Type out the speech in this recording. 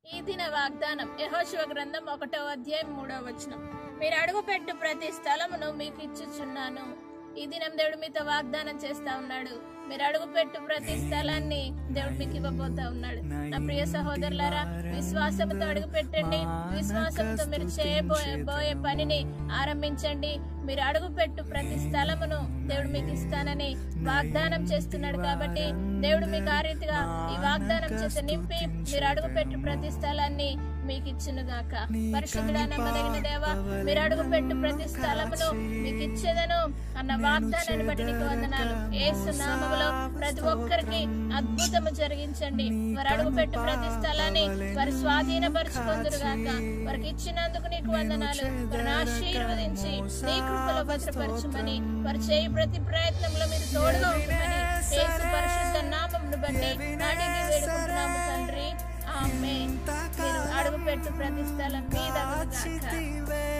ఈ దిన వాగ్దానం యెహోషువ గ్రంథం ఒకటో అధ్యాయం మూడో వచనం మీరు అడుగుపెట్టు ప్రతి స్థలమును మీకు ఇచ్చుచున్నాను ఈ దినం దేవుడు మీతో వాగ్దానం చేస్తా ఉన్నాడు మీరు అడుగుపెట్టు ప్రతి స్థలాన్ని దేవుడు మీకు ఇవ్వబోతా ఉన్నాడు నా ప్రియ సహోదరులారా విశ్వాసంతో అడుగు పెట్టండి విశ్వాసంతో మీరు చేయబోయే బోయే పనిని ఆరంభించండి మీరు అడుగుపెట్టు ప్రతి స్థలమును దేవుడు మీకు ఇస్తానని వాగ్దానం చేస్తున్నాడు కాబట్టి దేవుడు మీకు ఆ రీతిగా ఈ వాగ్దానం చేత నింపి మీరు అడుగుపెట్టు ప్రతి స్థలాన్ని మీకు ఇచ్చును గాక పరిశుద్ధుడా నమ్మదగిన దేవా మీరు అడుగుపెట్టు ప్రతి స్థలమును మీకు ఇచ్చేదను అన్న వాగ్దానాన్ని బట్టి నీకు వందనాలు ఏసు నామములో ప్రతి ఒక్కరికి అద్భుతము జరిగించండి వారు అడుగుపెట్టు ప్రతి స్థలాన్ని వారు స్వాధీనపరుచుకుందరు గాక వారికి ఇచ్చినందుకు నీకు వందనాలు వారిని ఆశీర్వదించి నీ కృపలో భద్రపరచుమని వారు చేయి ప్రతి ప్రయత్నంలో మీరు తోడుగా ఉండమని యేసు పరిశుద్ధ నామమును బట్టి అడిగి వేడుకుంటున్నాము తండ్రి ఆమె మీరు అడుగుపెట్టు ప్రతి స్థలం మీద చితివే